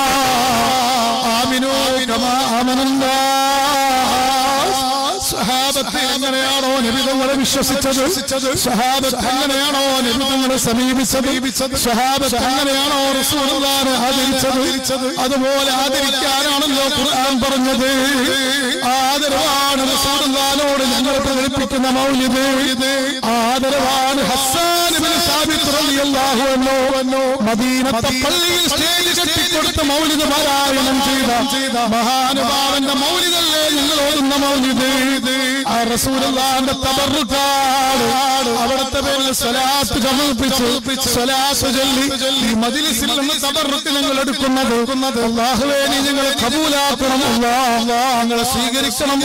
ആമിനോ കമാ ആമനന്നാ സഹാബ സഹാബത്ത് എങ്ങനെയാണോ നബിതങ്ങളെ വിശ്വസിച്ചത് സഹാബത്ത് എങ്ങനെയാണോ നബിതങ്ങളെ സമീപിച്ചത് സഹാബത്ത് എങ്ങനെയാണോ റസൂലുള്ളാഹിനെ ആദരിച്ചത് അതുപോലെ ആദരിക്കാനാണല്ലോ ഖുർആൻ പറഞ്ഞത് ആദരവാണ് റസൂലുള്ളാഹിനോട് ഞങ്ങൾ പ്രകടിപ്പിക്കുന്ന മൗലിദ് ആദരവാണ് ഹസ്സാൻ ഇബ്നു സാബിത്ത് റളിയല്ലാഹു അൻഹു മദീനത്തെ പള്ളിയിൽ സ്റ്റേജ് കെട്ടിക്കൊടുത്ത മൗലിദ് പാരായണം ചെയ്ത മഹാനുഭാവന്റെ മൗലിദല്ലേ ഞങ്ങൾ ഓതുന്ന മൗലിദ് ആ റസൂലുള്ളാഹിന്റെ തബറുക്കാട് അവിടുത്തെ പേരിൽ സ്വലാത്ത് സമർപ്പിച്ച് സ്വലാത്ത് ചൊല്ലി ഈ മജ്ലിസിൽ നിന്ന് തബറുക്ക് ഞങ്ങൾ എടുക്കുന്നത് അല്ലാഹുവേ നീ ഞങ്ങളെ കബൂലാക്കണം അല്ലാഹ് ഞങ്ങളെ സ്വീകരിക്കണം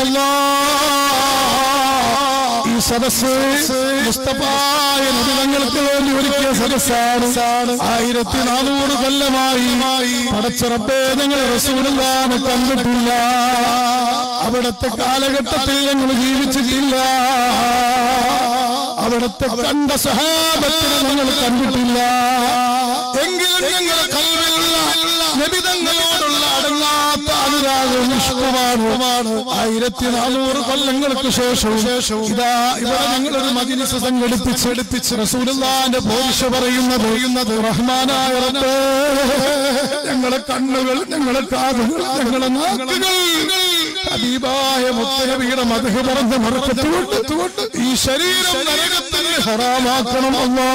അല്ലാഹ് ഈ സദസ് മുസ്തഫായ നബിതങ്ങൾക്ക് വേണ്ടി ഒരുക്കിയ സദസ്സാണ് ആയിരത്തി നാനൂറ് കൊല്ലമായി പടച്ചറപ്പേ ഞങ്ങൾ റസൂലുള്ളാനെ കണ്ടിട്ടില്ല അവിടുത്തെ കാലഘട്ടത്തിൽ ഞങ്ങൾ ജീവിച്ചിട്ടില്ല അവിടുത്തെ കണ്ട സഹാബത്തിനെ ഞങ്ങൾ കണ്ടിട്ടില്ല എങ്കിലും ഞങ്ങളുടെ കൽവിലുള്ള നബിതങ്ങളോടുള്ള അടങ്ങാത്ത അനുരാഗവും ഇഷ്ടമാണ് ആയിരത്തി നാനൂറ് കൊല്ലങ്ങൾക്ക് ശേഷം ഇതാ ഇവിടെ ഞങ്ങളൊരു മജിലിസ് സംഘടിപ്പിച്ച് എടുപ്പിച്ച് റസൂലുള്ളാന്റെ പോരിഷ പറയുന്നത് പറയുന്നത് റഹ്മാനായ റബ്ബേ ഞങ്ങളെ കണ്ണുകൾ ഞങ്ങളെ കാതുകൾ ഞങ്ങളെ നാക്കുകൾ ഹബീബായ മുത്തനബിയുടെ മധു പറഞ്ഞ മറക്കത്തുകൊണ്ട് ഈ ശരീരം നരകത്തിൽ ഹറാമാക്കണം അല്ലാ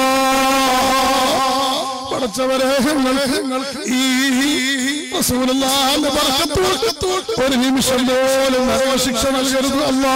പടച്ചവരെ ഞങ്ങൾക്ക് ഈ റസൂലുള്ളാഹിന്റെ ബർക്കത്തുകൊണ്ട് ഒരു നിമിഷം പോലും നരകശിക്ഷ നൽകരുത് അല്ലാ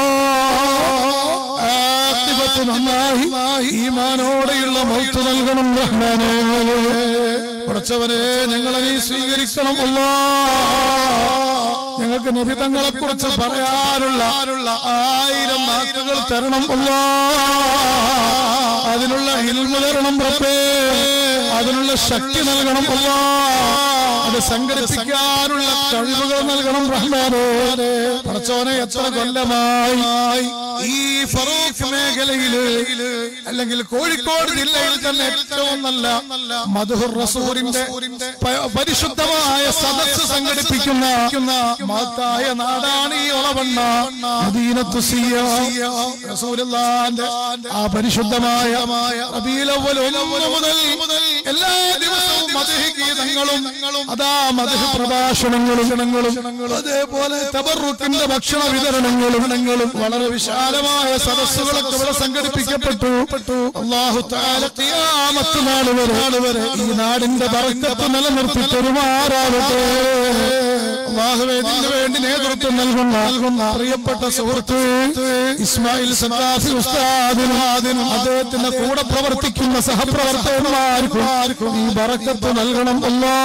ആഖിബത്ത് നന്നായി ഈമാനോടെയുള്ള മൗത്ത് നൽകണം റഹ്മാനേ പടച്ചവരെ ഞങ്ങളെ നീ സ്വീകരിക്കണം അല്ലാ ഞങ്ങൾക്ക് നബിതങ്ങളെ കുറിച്ച് പറയാനുള്ള ആയിരം വാക്കുകൾ തരണം അല്ലാ അതിനുള്ള ഇൽമ തരണം റബ്ബേ അതിനുള്ള ശക്തി നൽകണം അല്ലാ അത് സംഘടിപ്പിക്കാനുള്ള കഴിവുകൾ നൽകണം റഹ്മാനേ പടച്ചോനെ എത്ര കൊല്ലമായി ഈ ഫറൂഖ് മേഖലയില് അല്ലെങ്കിൽ കോഴിക്കോട് ജില്ലയിൽ തന്നെ ഏറ്റവും നല്ല മധുഹുർ റസൂറിന്റെ പ- പരിശുദ്ധമായ സദസ്സ് സംഘടിപ്പിക്കുന്ന മഹത്തായ നാടാണ് ഈ ഒളവണ്ണ മദീനത്തു സിയ റസൂലുള്ളാന്റെ ആ പരിശുദ്ധമായ റബീലവ്വൽ ഒന്ന് മുതൽ എല്ലാ ദിവസവും മദഹ് ഗീതങ്ങളും അതാ മദഹ് പ്രഭാഷണങ്ങളും അതേപോലെ തബറുക്കിന്റെ ഭക്ഷണ വിതരണങ്ങളും വളരെ വിശാലമായ സദസ്സുകളൊക്കെ ഇവിടെ സംഘടിപ്പിക്കപ്പെട്ടു അള്ളാഹു താല ഖിയാമത്ത് നാൾ വരെ ഈ നാടിന്റെ ബറക്കത്ത് നിലനിർത്തി പെരുമാറാവട്ടെ അള്ളാഹുവേ ഇതിനു വേണ്ടി നേതൃത്വം നൽകുന്ന നൽകുന്ന പ്രിയപ്പെട്ട സുഹൃത്ത് ഇസ്മായിൽ സദാഫി ഉസ്താദിനും അദ്ദേഹത്തിന്റെ കൂടെ പ്രവർത്തിക്കുന്ന സഹപ്രവർത്തകന്മാർക്കും ഈ ബറക്കത്ത് നൽകണം അല്ലാ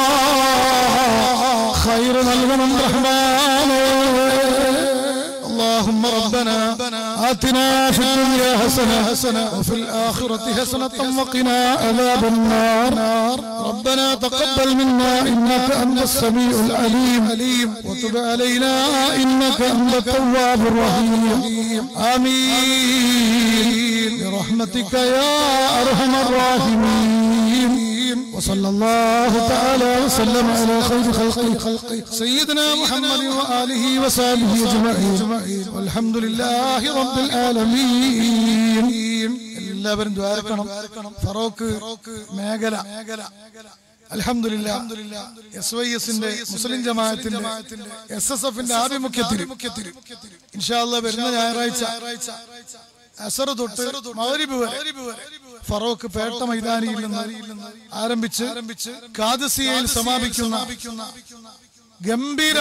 ഖൈർ നൽകണം റഹ്മാനേ اللهم ربنا آتنا في الدنيا حسنة حسنة وفي الآخرة حسنة وقنا عذاب النار ربنا تقبل منا إنك أنت السميع العليم وتب علينا إنك أنت التواب الرحيم آمين برحمتك يا أرحم الراحمين وصلى الله تعالى وسلم على خير خلقه سيدنا محمد وآله وصحبه أجمعين والحمد لله رب العالمين എല്ലാവരും ദ്വാരക്കണം ഫറോക്ക് മേഖല അലഹമില്ല എസ് വൈ എസിന്റെ മുസ്ലിം ജമാഅത്തിന്റെ എസ് എസ് എഫിന്റെ ആഭിമുഖ്യത്തിൽ ഇൻഷാല്ല വരുന്ന ഞായറാഴ്ച അസർ തൊട്ട് മഗ്രിബ് വരെ ഫറോക്ക് പേട്ട മൈതാനിയിൽ നിന്ന് ആരംഭിച്ച് കാദസിയയിൽ സമാപിക്കുന്ന ഗംഭീര